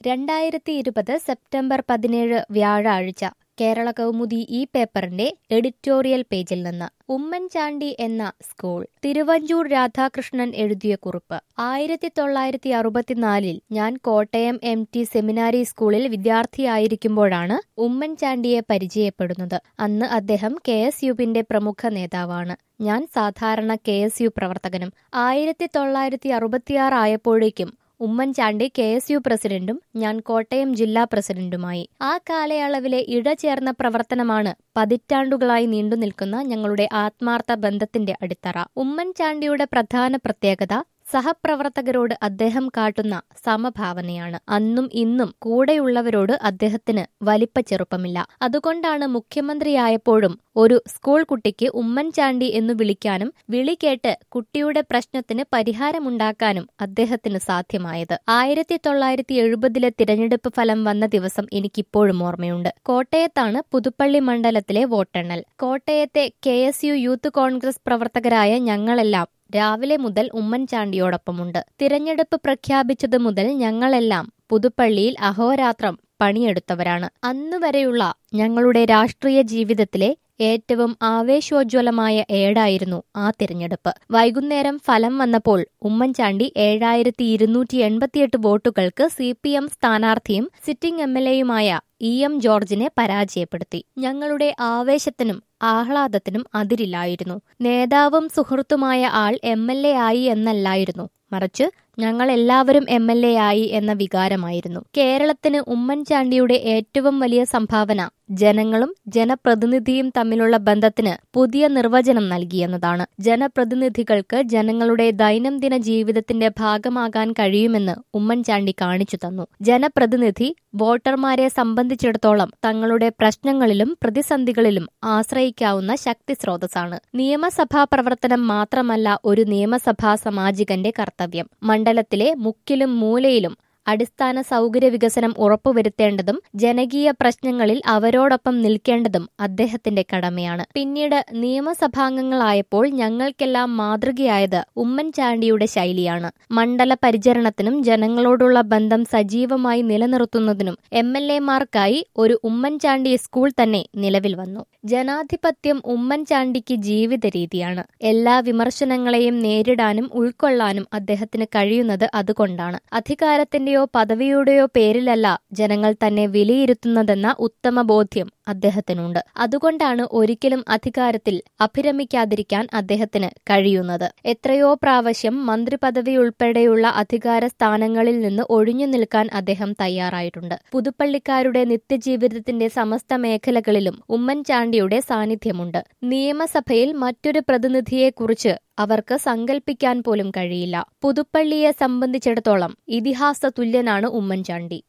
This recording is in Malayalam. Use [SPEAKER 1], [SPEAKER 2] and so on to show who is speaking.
[SPEAKER 1] രണ്ടായിരത്തി ഇരുപത് സെപ്റ്റംബർ പതിനേഴ് വ്യാഴാഴ്ച കേരള കൗമുദി ഈ പേപ്പറിന്റെ എഡിറ്റോറിയൽ പേജിൽ നിന്ന് ഉമ്മൻചാണ്ടി എന്ന സ്കൂൾ തിരുവഞ്ചൂർ രാധാകൃഷ്ണൻ എഴുതിയ കുറിപ്പ് ആയിരത്തി തൊള്ളായിരത്തി അറുപത്തിനാലിൽ ഞാൻ കോട്ടയം എം ടി സെമിനാരി സ്കൂളിൽ വിദ്യാർത്ഥിയായിരിക്കുമ്പോഴാണ് ഉമ്മൻചാണ്ടിയെ പരിചയപ്പെടുന്നത് അന്ന് അദ്ദേഹം കെ എസ് യുവിന്റെ പ്രമുഖ നേതാവാണ് ഞാൻ സാധാരണ കെ എസ് യു പ്രവർത്തകനും ആയിരത്തി തൊള്ളായിരത്തി അറുപത്തിയാറ് ആയപ്പോഴേക്കും ഉമ്മൻചാണ്ടി കെ എസ് യു പ്രസിഡന്റും ഞാൻ കോട്ടയം ജില്ലാ പ്രസിഡന്റുമായി ആ കാലയളവിലെ ഇഴചേർന്ന പ്രവർത്തനമാണ് പതിറ്റാണ്ടുകളായി നീണ്ടുനിൽക്കുന്ന ഞങ്ങളുടെ ആത്മാർത്ഥ ബന്ധത്തിന്റെ അടിത്തറ ഉമ്മൻചാണ്ടിയുടെ പ്രധാന പ്രത്യേകത സഹപ്രവർത്തകരോട് അദ്ദേഹം കാട്ടുന്ന സമഭാവനയാണ് അന്നും ഇന്നും കൂടെയുള്ളവരോട് അദ്ദേഹത്തിന് വലിപ്പ ചെറുപ്പമില്ല അതുകൊണ്ടാണ് മുഖ്യമന്ത്രിയായപ്പോഴും ഒരു സ്കൂൾ കുട്ടിക്ക് ഉമ്മൻചാണ്ടി എന്നു വിളിക്കാനും വിളി കേട്ട് കുട്ടിയുടെ പ്രശ്നത്തിന് പരിഹാരമുണ്ടാക്കാനും അദ്ദേഹത്തിന് സാധ്യമായത് ആയിരത്തി തൊള്ളായിരത്തി എഴുപതിലെ തിരഞ്ഞെടുപ്പ് ഫലം വന്ന ദിവസം എനിക്കിപ്പോഴും ഓർമ്മയുണ്ട് കോട്ടയത്താണ് പുതുപ്പള്ളി മണ്ഡലത്തിലെ വോട്ടെണ്ണൽ കോട്ടയത്തെ കെ യൂത്ത് കോൺഗ്രസ് പ്രവർത്തകരായ ഞങ്ങളെല്ലാം രാവിലെ മുതൽ ഉമ്മൻചാണ്ടിയോടൊപ്പമുണ്ട് തിരഞ്ഞെടുപ്പ് പ്രഖ്യാപിച്ചതു മുതൽ ഞങ്ങളെല്ലാം പുതുപ്പള്ളിയിൽ അഹോരാത്രം പണിയെടുത്തവരാണ് അന്നുവരെയുള്ള ഞങ്ങളുടെ രാഷ്ട്രീയ ജീവിതത്തിലെ ഏറ്റവും ആവേശോജ്വലമായ ഏടായിരുന്നു ആ തിരഞ്ഞെടുപ്പ് വൈകുന്നേരം ഫലം വന്നപ്പോൾ ഉമ്മൻചാണ്ടി ഏഴായിരത്തി ഇരുന്നൂറ്റി എൺപത്തിയെട്ട് വോട്ടുകൾക്ക് സി പി എം സ്ഥാനാർത്ഥിയും സിറ്റിംഗ് എം എൽ എയുമായ ഇ എം ജോർജിനെ പരാജയപ്പെടുത്തി ഞങ്ങളുടെ ആവേശത്തിനും ആഹ്ലാദത്തിനും അതിരില്ലായിരുന്നു നേതാവും സുഹൃത്തുമായ ആൾ എം എൽ എ ആയി എന്നല്ലായിരുന്നു മറിച്ച് ഞങ്ങൾ എല്ലാവരും എം എൽ എ ആയി എന്ന വികാരമായിരുന്നു കേരളത്തിന് ഉമ്മൻചാണ്ടിയുടെ ഏറ്റവും വലിയ സംഭാവന ജനങ്ങളും ജനപ്രതിനിധിയും തമ്മിലുള്ള ബന്ധത്തിന് പുതിയ നിർവചനം നൽകിയെന്നതാണ് ജനപ്രതിനിധികൾക്ക് ജനങ്ങളുടെ ദൈനംദിന ജീവിതത്തിന്റെ ഭാഗമാകാൻ കഴിയുമെന്ന് ഉമ്മൻചാണ്ടി കാണിച്ചു തന്നു ജനപ്രതിനിധി വോട്ടർമാരെ സംബന്ധിച്ചിടത്തോളം തങ്ങളുടെ പ്രശ്നങ്ങളിലും പ്രതിസന്ധികളിലും ആശ്രയിക്കാവുന്ന ശക്തി സ്രോതസ്സാണ് നിയമസഭാ പ്രവർത്തനം മാത്രമല്ല ഒരു നിയമസഭാ സാമാജികന്റെ കർത്തവ്യം മണ്ഡലത്തിലെ മുക്കിലും മൂലയിലും അടിസ്ഥാന സൗകര്യ വികസനം ഉറപ്പുവരുത്തേണ്ടതും ജനകീയ പ്രശ്നങ്ങളിൽ അവരോടൊപ്പം നിൽക്കേണ്ടതും അദ്ദേഹത്തിന്റെ കടമയാണ് പിന്നീട് നിയമസഭാംഗങ്ങളായപ്പോൾ ഞങ്ങൾക്കെല്ലാം മാതൃകയായത് ഉമ്മൻചാണ്ടിയുടെ ശൈലിയാണ് മണ്ഡല പരിചരണത്തിനും ജനങ്ങളോടുള്ള ബന്ധം സജീവമായി നിലനിർത്തുന്നതിനും എം എൽ എമാർക്കായി ഒരു ഉമ്മൻചാണ്ടി സ്കൂൾ തന്നെ നിലവിൽ വന്നു ജനാധിപത്യം ഉമ്മൻചാണ്ടിക്ക് ജീവിത രീതിയാണ് എല്ലാ വിമർശനങ്ങളെയും നേരിടാനും ഉൾക്കൊള്ളാനും അദ്ദേഹത്തിന് കഴിയുന്നത് അതുകൊണ്ടാണ് അധികാരത്തിന്റെ പദവിയുടെയോ പദവിയുടെയോ പേരിലല്ല ജനങ്ങൾ തന്നെ വിലയിരുത്തുന്നതെന്ന ഉത്തമ ബോധ്യം അദ്ദേഹത്തിനുണ്ട് അതുകൊണ്ടാണ് ഒരിക്കലും അധികാരത്തിൽ അഭിരമിക്കാതിരിക്കാൻ അദ്ദേഹത്തിന് കഴിയുന്നത് എത്രയോ പ്രാവശ്യം മന്ത്രിപദവി ഉൾപ്പെടെയുള്ള അധികാര സ്ഥാനങ്ങളിൽ നിന്ന് ഒഴിഞ്ഞു നിൽക്കാൻ അദ്ദേഹം തയ്യാറായിട്ടുണ്ട് പുതുപ്പള്ളിക്കാരുടെ നിത്യജീവിതത്തിന്റെ സമസ്ത മേഖലകളിലും ഉമ്മൻചാണ്ടിയുടെ സാന്നിധ്യമുണ്ട് നിയമസഭയിൽ മറ്റൊരു പ്രതിനിധിയെക്കുറിച്ച് അവർക്ക് സങ്കല്പിക്കാൻ പോലും കഴിയില്ല പുതുപ്പള്ളിയെ സംബന്ധിച്ചിടത്തോളം ഇതിഹാസ തുല്യനാണ് ഉമ്മൻചാണ്ടി